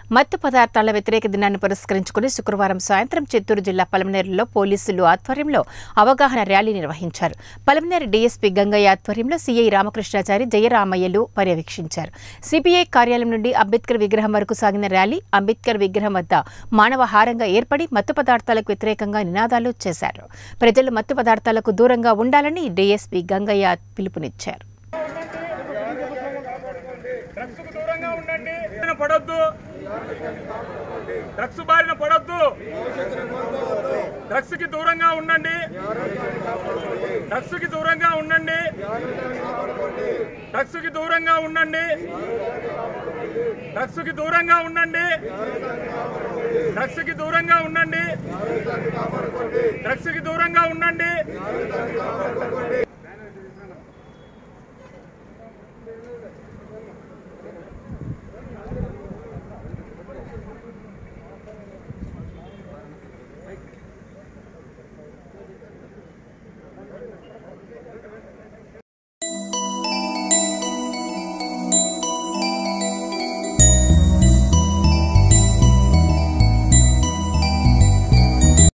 మత్తు పదార్థాల వ్యతిరేక దినాన్ని పురస్కరించుకుని శుక్రవారం సాయంత్రం చిత్తూరు జిల్లా పలమనేరులో పోలీసులు ఆధ్వర్యంలో అవగాహన ర్యాలీ నిర్వహించారు పలమనేరు డీఎస్పీ గంగయ్య ఆధ్వర్యంలో సీఐ రామకృష్ణాచారి జయరామయ్యలు పర్యవేక్షించారు సిపిఐ కార్యాలయం నుండి అంబేద్కర్ విగ్రహం వరకు సాగిన ర్యాలీ అంబేద్కర్ విగ్రహం వద్ద మానవ హారంగా ఏర్పడి మత్తు పదార్థాలకు వ్యతిరేకంగా నినాదాలు చేశారు ప్రజలు మత్తు పదార్థాలకు దూరంగా ఉండాలని డీఎస్పీ గంగయ్య పిలుపునిచ్చారు డ్రగ్స్ కు దూరంగా ఉండండి బారిన పడొద్దు డ్రగ్స్ బారిన పడొద్దు డ్రగ్స్ కి దూరంగా ఉండండి డ్రగ్స్ కి దూరంగా ఉండండి డ్రగ్స్ కి దూరంగా ఉండండి డ్రగ్స్ కి దూరంగా ఉండండి డ్రగ్స్ కి దూరంగా ఉండండి డ్రగ్స్ కి దూరంగా ఉండండి